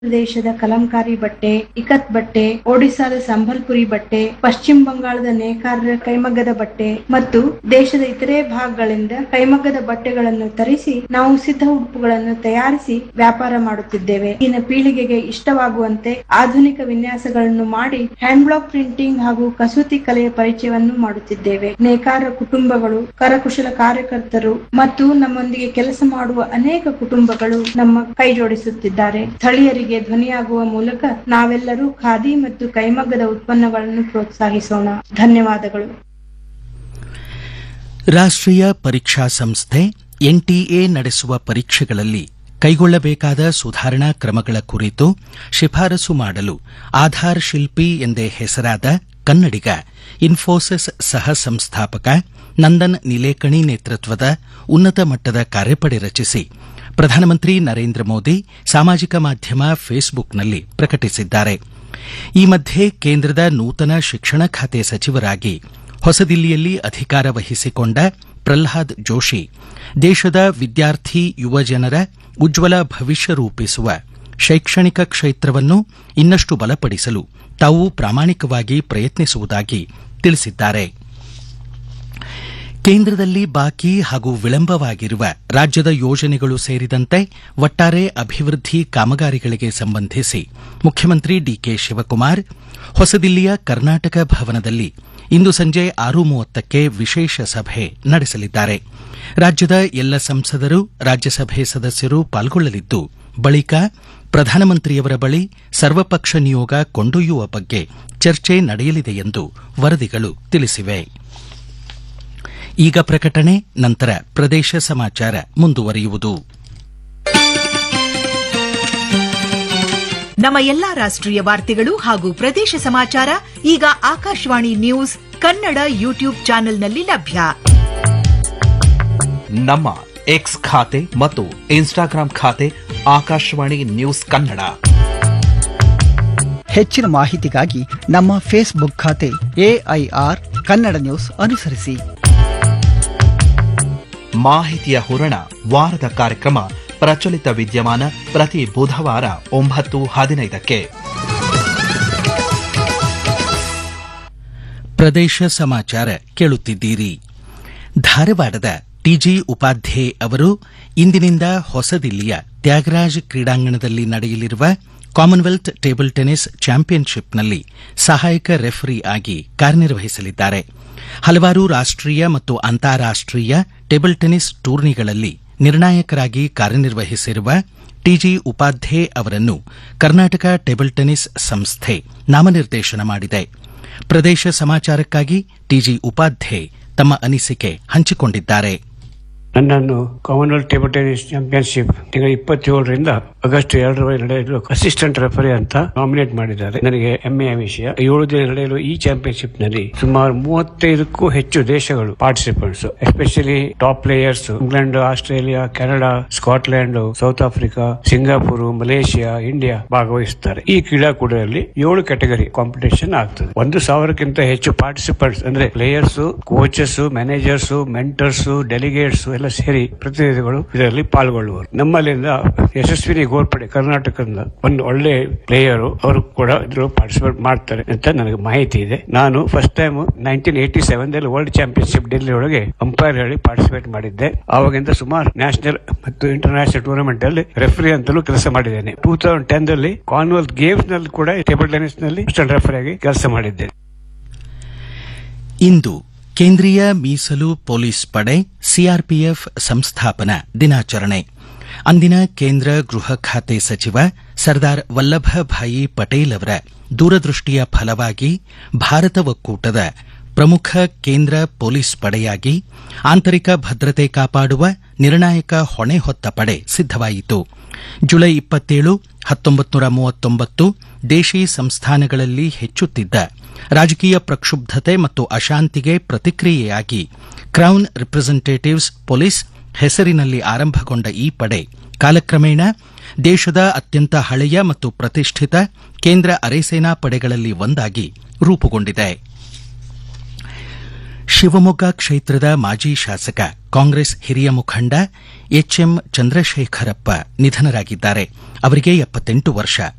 ಪ್ರದೇಶದ ಕಲಂಕಾರಿ ಬಟ್ಟೆ ಇಕತ್ ಬಟ್ಟೆ ಒಡಿಶಾದ ಸಂಬಲ್ಪುರಿ ಬಟ್ಟೆ ಪಶ್ಚಿಮ ಬಂಗಾಳದ ನೇಕಾರರ ಕೈಮಗ್ಗದ ಬಟ್ಟೆ ಮತ್ತು ದೇಶದ ಇತರೆ ಭಾಗಗಳಿಂದ ಕೈಮಗ್ಗದ ಬಟ್ಟೆಗಳನ್ನು ತರಿಸಿ ನಾವು ಸಿದ್ಧ ಉಡುಪುಗಳನ್ನು ತಯಾರಿಸಿ ವ್ಯಾಪಾರ ಮಾಡುತ್ತಿದ್ದೇವೆ ಈಗಿನ ಪೀಳಿಗೆಗೆ ಇಷ್ಟವಾಗುವಂತೆ ಆಧುನಿಕ ವಿನ್ಯಾಸಗಳನ್ನು ಮಾಡಿ ಹ್ಯಾಂಡ್ ಬ್ಲಾಕ್ ಪ್ರಿಂಟಿಂಗ್ ಹಾಗೂ ಕಸೂತಿ ಕಲೆಯ ಪರಿಚಯವನ್ನು ಮಾಡುತ್ತಿದ್ದೇವೆ ನೇಕಾರ ಕುಟುಂಬಗಳು ಕರಕುಶಲ ಕಾರ್ಯಕರ್ತರು ಮತ್ತು ನಮ್ಮೊಂದಿಗೆ ಕೆಲಸ ಮಾಡುವ ಅನೇಕ ಕುಟುಂಬಗಳು ನಮ್ಮ ಕೈ ಜೋಡಿಸುತ್ತಿದ್ದಾರೆ ಸ್ಥಳೀಯರಿಗೆ ಧ್ವನಿಯಾಗುವ ಮೂಲಕ ನಾವೆಲ್ಲರೂ ಖಾದಿ ಮತ್ತು ಕೈಮಗ್ಗದ ಉತ್ಪನ್ನಗಳನ್ನು ಪ್ರೋತ್ಸಾಹಿಸೋಣ ಧನ್ಯವಾದಗಳು ರಾಷ್ಟ್ರೀಯ ಪರೀಕ್ಷಾ ಸಂಸ್ಥೆ ಎನ್ಟಿಎ ನಡೆಸುವ ಪರೀಕ್ಷೆಗಳಲ್ಲಿ ಕೈಗೊಳ್ಳಬೇಕಾದ ಸುಧಾರಣಾ ಕ್ರಮಗಳ ಕುರಿತು ಶಿಫಾರಸು ಮಾಡಲು ಆಧಾರ್ ಶಿಲ್ಪಿ ಎಂದೇ ಹೆಸರಾದ ಕನ್ನಡಿಗ ಇನ್ಫೋಸಿಸ್ ಸಹ ಸಂಸ್ಥಾಪಕ ನಂದನ್ ನಿಲೇಕಣಿ ನೇತೃತ್ವದ ಉನ್ನತ ಮಟ್ಟದ ಕಾರ್ಯಪಡೆ ರಚಿಸಿ ಪ್ರಧಾನಮಂತ್ರಿ ನರೇಂದ್ರ ಮೋದಿ ಸಾಮಾಜಿಕ ಮಾಧ್ಯಮ ಫೇಸ್ಬುಕ್ನಲ್ಲಿ ಪ್ರಕಟಿಸಿದ್ದಾರೆ ಈ ಮಧ್ಯೆ ಕೇಂದ್ರದ ನೂತನ ಶಿಕ್ಷಣ ಖಾತೆ ಸಚಿವರಾಗಿ ಹೊಸದಿಲ್ಲಿಯಲ್ಲಿ ಅಧಿಕಾರ ವಹಿಸಿಕೊಂಡ ಪ್ರಲ್ಹಾದ್ ಜೋಶಿ ದೇಶದ ವಿದ್ಯಾರ್ಥಿ ಯುವಜನರ ಉಜ್ವಲ ಭವಿಷ್ಯ ರೂಪಿಸುವ ಶೈಕ್ಷಣಿಕ ಕ್ಷೇತ್ರವನ್ನು ಇನ್ನಷ್ಟು ಬಲಪಡಿಸಲು ತಾವು ಪ್ರಾಮಾಣಿಕವಾಗಿ ಪ್ರಯತ್ನಿಸುವುದಾಗಿ ತಿಳಿಸಿದ್ದಾರೆ ಕೇಂದ್ರದಲ್ಲಿ ಬಾಕಿ ಹಾಗೂ ವಿಳಂಬವಾಗಿರುವ ರಾಜ್ಯದ ಯೋಜನೆಗಳು ಸೇರಿದಂತೆ ಒಟ್ಟಾರೆ ಅಭಿವೃದ್ಧಿ ಕಾಮಗಾರಿಗಳಿಗೆ ಸಂಬಂಧಿಸಿ ಮುಖ್ಯಮಂತ್ರಿ ಡಿಕೆ ಶಿವಕುಮಾರ್ ಹೊಸದಿಲ್ಲಿಯ ಕರ್ನಾಟಕ ಭವನದಲ್ಲಿ ಇಂದು ಸಂಜೆ ಆರು ಮೂವತ್ತಕ್ಕೆ ವಿಶೇಷ ಸಭೆ ನಡೆಸಲಿದ್ದಾರೆ ರಾಜ್ಯದ ಎಲ್ಲ ಸಂಸದರು ರಾಜ್ಯಸಭೆ ಸದಸ್ಯರು ಪಾಲ್ಗೊಳ್ಳಲಿದ್ದು ಬಳಿಕ ಪ್ರಧಾನಮಂತ್ರಿಯವರ ಬಳಿ ಸರ್ವಪಕ್ಷ ನಿಯೋಗ ಕೊಂಡೊಯ್ಯುವ ಬಗ್ಗೆ ಚರ್ಚೆ ನಡೆಯಲಿದೆ ಎಂದು ವರದಿಗಳು ತಿಳಿಸಿವೆ ಈಗ ಪ್ರಕಟಣೆ ನಂತರ ಪ್ರದೇಶ ಸಮಾಚಾರ ಮುಂದುವರಿಯುವುದು ನಮ್ಮ ಎಲ್ಲಾ ರಾಷ್ಟ್ರೀಯ ವಾರ್ತೆಗಳು ಹಾಗೂ ಪ್ರದೇಶ ಸಮಾಚಾರ ಈಗ ಆಕಾಶವಾಣಿ ನ್ಯೂಸ್ ಕನ್ನಡ ಯೂಟ್ಯೂಬ್ ಚಾನೆಲ್ನಲ್ಲಿ ಲಭ್ಯ ನಮ್ಮ ಎಕ್ಸ್ ಖಾತೆ ಮತ್ತು ಇನ್ಸ್ಟಾಗ್ರಾಂ ಖಾತೆ ಆಕಾಶವಾಣಿ ನ್ಯೂಸ್ ಕನ್ನಡ ಹೆಚ್ಚಿನ ಮಾಹಿತಿಗಾಗಿ ನಮ್ಮ ಫೇಸ್ಬುಕ್ ಖಾತೆ ಎಐಆರ್ ಕನ್ನಡ ನ್ಯೂಸ್ ಅನುಸರಿಸಿ ಮಾಹಿತಿಯ ಹೂರಣ ವಾರದ ಕಾರ್ಯಕ್ರಮ ಪ್ರಚಲಿತ ವಿದ್ಯಮಾನ ಪ್ರತಿ ಬುಧವಾರ ಒಂಬತ್ತು ಹದಿನೈದಕ್ಕೆ ಪ್ರದೇಶ ಸಮಾಚಾರ ಕೇಳುತ್ತಿದ್ದೀರಿ ಧಾರವಾಡದ ಟಿಜಿ ಉಪಾಧ್ಯೆ ಅವರು ಇಂದಿನಿಂದ ಹೊಸದಿಲ್ಲಿಯ ತ್ಯಾಗರಾಜ್ ಕ್ರೀಡಾಂಗಣದಲ್ಲಿ ನಡೆಯಲಿರುವ ಕಾಮನ್ವೆಲ್ತ್ ಟೇಬಲ್ ಟೆನಿಸ್ ಚಾಂಪಿಯನ್ಶಿಪ್ನಲ್ಲಿ ಸಹಾಯಕ ರೆಫರಿ ಆಗಿ ಕಾರ್ಯನಿರ್ವಹಿಸಲಿದ್ದಾರೆ ಹಲವಾರು ರಾಷ್ಟ್ರೀಯ ಮತ್ತು ಅಂತಾರಾಷ್ಟ್ರೀಯ ಟೇಬಲ್ ಟೆನಿಸ್ ಟೂರ್ನಿಗಳಲ್ಲಿ ನಿರ್ಣಾಯಕರಾಗಿ ಕಾರ್ಯನಿರ್ವಹಿಸಿರುವ ಟಿಜಿ ಉಪಾಧ್ಯೆ ಅವರನ್ನು ಕರ್ನಾಟಕ ಟೇಬಲ್ ಟೆನಿಸ್ ಸಂಸ್ಥೆ ನಾಮನಿರ್ದೇಶನ ಮಾಡಿದೆ ಪ್ರದೇಶ ಸಮಾಚಾರಕ್ಕಾಗಿ ಟಿಜಿ ಉಪಾಧ್ಯೆ ತಮ್ಮ ಅನಿಸಿಕೆ ಹಂಚಿಕೊಂಡಿದ್ದಾರೆ ನನ್ನನ್ನು ಕಾಮನ್ವೆಲ್ತ್ ಟೇಬಲ್ ಟೆನಿಸ್ ಚಾಂಪಿಯನ್ಶಿಪ್ ತಿಂಗಳ ಇಪ್ಪತ್ತೇಳರಿಂದ ಆಗಸ್ಟ್ ಎರಡರವರೆಗೆ ನಡೆಯಲು ಅಸಿಸ್ಟೆಂಟ್ ರೆಫರಿ ಅಂತ ನಾಮಿನೇಟ್ ಮಾಡಿದ್ದಾರೆ ನನಗೆ ಹೆಮ್ಮೆಯ ವಿಷಯ ಏಳು ದಿನ ನಡೆಯಲು ಈ ಚಾಂಪಿಯನ್ಶಿಪ್ ನಲ್ಲಿ ಸುಮಾರು ಮೂವತ್ತೈದಕ್ಕೂ ಹೆಚ್ಚು ದೇಶಗಳು participants especially top players England Australia Canada Scotland South Africa Singapore Malaysia India ಭಾಗವಹಿಸುತ್ತಾರೆ ಈ ಕ್ರೀಡಾಕೂಟದಲ್ಲಿ ಏಳು ಕ್ಯಾಟಗರಿ ಕಾಂಪಿಟೇಷನ್ ಆಗ್ತದೆ ಒಂದು ಸಾವಿರಕ್ಕಿಂತ ಹೆಚ್ಚು ಪಾರ್ಟಿಸಿಪೆಂಟ್ಸ್ ಅಂದ್ರೆ players coaches managers mentors delegates ಎಲ್ಲ ಸೇರಿ ಪ್ರತಿನಿಧಿಗಳು ಇದರಲ್ಲಿ ಪಾಲ್ಗೊಳ್ಳುವರು ನಮ್ಮಲ್ಲಿಂದ ಯಶಸ್ವಿನಿ ಗೋರ್ಪಡೆ ಕರ್ನಾಟಕದಿಂದ ಒಂದು ಒಳ್ಳೆ ಪ್ಲೇಯರ್ ಅವರು ಕೂಡ ಇದ್ರಲ್ಲಿ ಪಾರ್ಟಿಸಿಪೇಟ್ ಮಾಡ್ತಾರೆ ಅಂತ ನನಗೆ ಮಾಹಿತಿ ಇದೆ ನಾನು first time nineteen eighty seven ದಲ್ಲಿ ವರ್ಲ್ಡ್ ಚಾಂಪಿಯನ್ಶಿಪ್ ಡೆಲ್ಲಿ ಒಳಗೆ ಅಂಪೈರ್ ಹೇಳಿ ಪಾರ್ಟಿಸಿಪೇಟ್ ಮಾಡಿದ್ದೆ ಆವಾಗಿಂದ ಸುಮಾರು ನ್ಯಾಷನಲ್ ಮತ್ತು ಇಂಟರ್ನ್ಯಾಷನಲ್ ಟೂರ್ನಮೆಂಟ್ ಅಲ್ಲಿ ರೆಫರಿ ಅಂತಲೂ ಕೆಲಸ ಮಾಡಿದ್ದೇನೆ ಟೂ ತೌಸಂಡ್ ಟೆನ್ ದಲ್ಲಿ ಕಾನ್ವೆಲ್ತ್ ಗೇಮ್ಸ್ ನಲ್ಲಿ ಕೂಡ ಟೇಬಲ್ ಟೆನಿಸ್ ನಲ್ಲಿ ರೆಫರಿ ಆಗಿ ಕೆಲಸ ಮಾಡಿದ್ದೆ ಇಂದು ಕೇಂದ್ರೀಯ ಮೀಸಲು ಪೊಲೀಸ್ ಪಡೆ ಸಿಆರ್ಪಿಎಫ್ ಸಂಸ್ಥಾಪನಾ ದಿನಾಚರಣೆ ಅಂದಿನ ಕೇಂದ್ರ ಗೃಹ ಖಾತೆ ಸಚಿವ ಸರ್ದಾರ್ ವಲ್ಲಭಭಾಯಿ ಪಟೇಲ್ ಅವರ ದೂರದೃಷ್ಟಿಯ ಫಲವಾಗಿ ಭಾರತ ಒಕ್ಕೂಟದ ಪ್ರಮುಖ ಕೇಂದ್ರ ಪೊಲೀಸ್ ಪಡೆಯಾಗಿ ಆಂತರಿಕ ಭದ್ರತೆ ಕಾಪಾಡುವ ನಿರ್ಣಾಯಕ ಹೊಣೆ ಹೊತ್ತ ಪಡೆ ಸಿದ್ದವಾಯಿತು ಜುಲೈ ಇಪ್ಪತ್ತೇಳು ಹತ್ತೊಂಬತ್ತು ನೂರ ಮೂವತ್ತೊಂಬತ್ತು ದೇಶಿ ಸಂಸ್ಥಾನಗಳಲ್ಲಿ ಹೆಚ್ಚುತ್ತಿದ್ದ ರಾಜಕೀಯ ಪ್ರಕ್ಷುಬ್ಧತೆ ಮತ್ತು ಅಶಾಂತಿಗೆ ಪ್ರತಿಕ್ರಿಯೆಯಾಗಿ ಕ್ರೌನ್ ರಿಪ್ರೆಸೆಂಟೇಟಿವ್ಸ್ ಪೊಲೀಸ್ ಹೆಸರಿನಲ್ಲಿ ಆರಂಭಗೊಂಡ ಈ ಪಡೆ ಕಾಲಕ್ರಮೇಣ ದೇಶದ ಅತ್ಯಂತ ಹಳೆಯ ಮತ್ತು ಪ್ರತಿಷ್ಠಿತ ಕೇಂದ್ರ ಅರೆಸೇನಾ ಪಡೆಗಳಲ್ಲಿ ಒಂದಾಗಿ ರೂಪುಗೊಂಡಿದೆ ಶಿವಮೊಗ್ಗ ಕ್ಷೇತ್ರದ ಮಾಜಿ ಶಾಸಕ ಕಾಂಗ್ರೆಸ್ ಹಿರಿಯ ಮುಖಂಡ ಎಚ್ಎಂ ಚಂದ್ರಶೇಖರಪ್ಪ ನಿಧನರಾಗಿದ್ದಾರೆ ಅವರಿಗೆ ಎಪ್ಪತ್ತೆಂಟು ವರ್ಷ